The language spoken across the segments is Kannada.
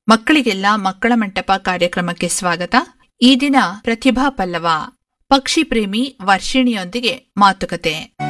ಮಕ್ಕಳಿಗೆಲ್ಲ ಮಕ್ಕಳ ಮಂಟಪ ಕಾರ್ಯಕ್ರಮಕ್ಕೆ ಸ್ವಾಗತ ಈ ದಿನ ಪ್ರತಿಭಾ ಪಲ್ಲವ ಪಕ್ಷಿ ಪ್ರೇಮಿ ವರ್ಷಿಣಿಯೊಂದಿಗೆ ಮಾತುಕತೆ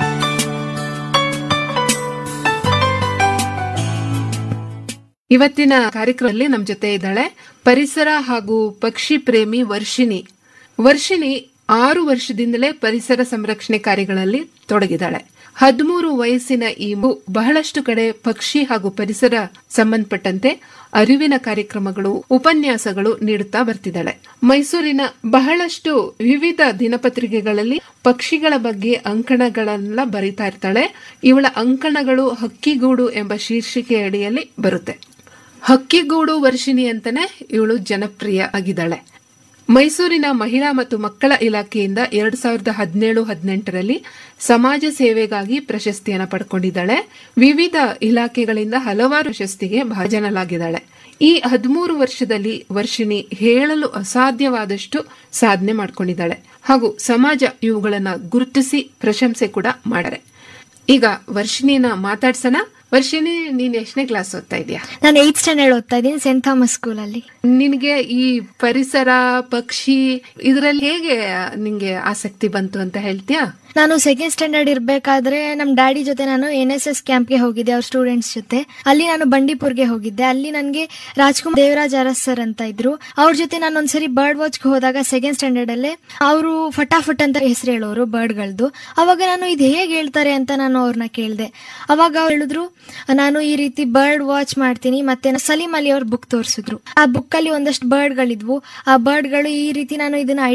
ಇವತ್ತಿನ ಕಾರ್ಯಕ್ರಮದಲ್ಲಿ ನಮ್ಮ ಜೊತೆ ಇದ್ದಾಳೆ ಪರಿಸರ ಹಾಗೂ ಪಕ್ಷಿ ಪ್ರೇಮಿ ವರ್ಷಿಣಿ ವರ್ಷಿಣಿ ಆರು ವರ್ಷದಿಂದಲೇ ಪರಿಸರ ಸಂರಕ್ಷಣೆ ಕಾರ್ಯಗಳಲ್ಲಿ ತೊಡಗಿದ್ದಾಳೆ ಹದಿಮೂರು ವಯಸ್ಸಿನ ಈ ಮಗು ಬಹಳಷ್ಟು ಕಡೆ ಪಕ್ಷಿ ಹಾಗೂ ಪರಿಸರ ಸಂಬಂಧಪಟ್ಟಂತೆ ಅರಿವಿನ ಕಾರ್ಯಕ್ರಮಗಳು ಉಪನ್ಯಾಸಗಳು ನೀಡುತ್ತಾ ಬರ್ತಿದ್ದಾಳೆ ಮೈಸೂರಿನ ಬಹಳಷ್ಟು ವಿವಿಧ ದಿನಪತ್ರಿಕೆಗಳಲ್ಲಿ ಪಕ್ಷಿಗಳ ಬಗ್ಗೆ ಅಂಕಣಗಳನ್ನೆಲ್ಲ ಬರೀತಾ ಇರ್ತಾಳೆ ಇವಳ ಅಂಕಣಗಳು ಹಕ್ಕಿಗೂಡು ಎಂಬ ಶೀರ್ಷಿಕೆ ಅಡಿಯಲ್ಲಿ ಬರುತ್ತೆ ಹಕ್ಕಿಗೂಡು ವರ್ಷಿಣಿ ಅಂತಾನೆ ಇವಳು ಜನಪ್ರಿಯ ಆಗಿದ್ದಾಳೆ ಮೈಸೂರಿನ ಮಹಿಳಾ ಮತ್ತು ಮಕ್ಕಳ ಇಲಾಖೆಯಿಂದ ಎರಡ್ ಸಾವಿರದ ಹದಿನೇಳು ಹದಿನೆಂಟರಲ್ಲಿ ಸಮಾಜ ಸೇವೆಗಾಗಿ ಪ್ರಶಸ್ತಿಯನ್ನು ಪಡ್ಕೊಂಡಿದ್ದಾಳೆ ವಿವಿಧ ಇಲಾಖೆಗಳಿಂದ ಹಲವಾರು ಪ್ರಶಸ್ತಿಗೆ ಭಾಜನಲಾಗಿದ್ದಾಳೆ ಈ ಹದಿಮೂರು ವರ್ಷದಲ್ಲಿ ವರ್ಷಿಣಿ ಹೇಳಲು ಅಸಾಧ್ಯವಾದಷ್ಟು ಸಾಧನೆ ಮಾಡ್ಕೊಂಡಿದ್ದಾಳೆ ಹಾಗೂ ಸಮಾಜ ಇವುಗಳನ್ನ ಗುರುತಿಸಿ ಪ್ರಶಂಸೆ ಕೂಡ ಮಾಡಾರೆ ಈಗ ವರ್ಷಿಣಿನ ಮಾತಾಡ್ಸೋಣ ವರ್ಷಿಣಿ ನೀನ್ ಎಷ್ಟನೇ ಕ್ಲಾಸ್ ಓದ್ತಾ ಇದೀಯಾ ನಾನು ಏಯ್ತ್ ಸ್ಟ್ಯಾಂಡರ್ಡ್ ಓದ್ತಾ ಇದ್ದೀನಿ ಸೆಂಟ್ ಥಾಮಸ್ ಸ್ಕೂಲಲ್ಲಿ ನಿನಗೆ ಈ ಪರಿಸರ ಪಕ್ಷಿ ಇದರಲ್ಲಿ ಹೇಗೆ ನಿಂಗೆ ಆಸಕ್ತಿ ಬಂತು ಅಂತ ಹೇಳ್ತೀಯಾ ನಾನು ಸೆಕೆಂಡ್ ಸ್ಟ್ಯಾಂಡರ್ಡ್ ಇರ್ಬೇಕಾದ್ರೆ ನಮ್ ಡ್ಯಾಡಿ ಜೊತೆ ನಾನು ಎನ್ ಎಸ್ ಎಸ್ ಕ್ಯಾಂಪ್ಗೆ ಹೋಗಿದ್ದೆ ಅವ್ರ ಸ್ಟೂಡೆಂಟ್ಸ್ ಜೊತೆ ಅಲ್ಲಿ ನಾನು ಬಂಡೀಪುರ್ಗೆ ಹೋಗಿದ್ದೆ ಅಲ್ಲಿ ನನಗೆ ರಾಜ್ಕುಮಾರ್ ದೇವರಾಜ್ ಅರಸ್ ಸರ್ ಅಂತ ಇದ್ರು ಅವ್ರ ಜೊತೆ ನಾನು ಒಂದ್ಸರಿ ಬರ್ಡ್ ವಾಚ್ಗೆ ಹೋದಾಗ ಸೆಕೆಂಡ್ ಸ್ಟ್ಯಾಂಡರ್ಡ್ ಅಲ್ಲೇ ಅವರು ಫಟಾಫಟ್ ಅಂತ ಹೆಸರು ಹೇಳೋರು ಬರ್ಡ್ಗಳದ್ದು ಅವಾಗ ನಾನು ಇದು ಹೇಗೆ ಹೇಳ್ತಾರೆ ಅಂತ ನಾನು ಅವ್ರನ್ನ ಕೇಳಿದೆ ಅವಾಗ ಅವ್ರು ಹೇಳಿದ್ರು ನಾನು ಈ ರೀತಿ ಬರ್ಡ್ ವಾಚ್ ಮಾಡ್ತೀನಿ ಮತ್ತೆ ನಾನು ಸಲೀಂ ಅಲಿ ಅವ್ರ ಬುಕ್ ತೋರಿಸಿದ್ರು ಆ ಬುಕ್ ಅಲ್ಲಿ ಒಂದಷ್ಟು ಬರ್ಡ್ಗಳಿದ್ವು ಆ ಬರ್ಡ್ಗಳು ಈ ರೀತಿ ನಾನು ಇದನ್ನ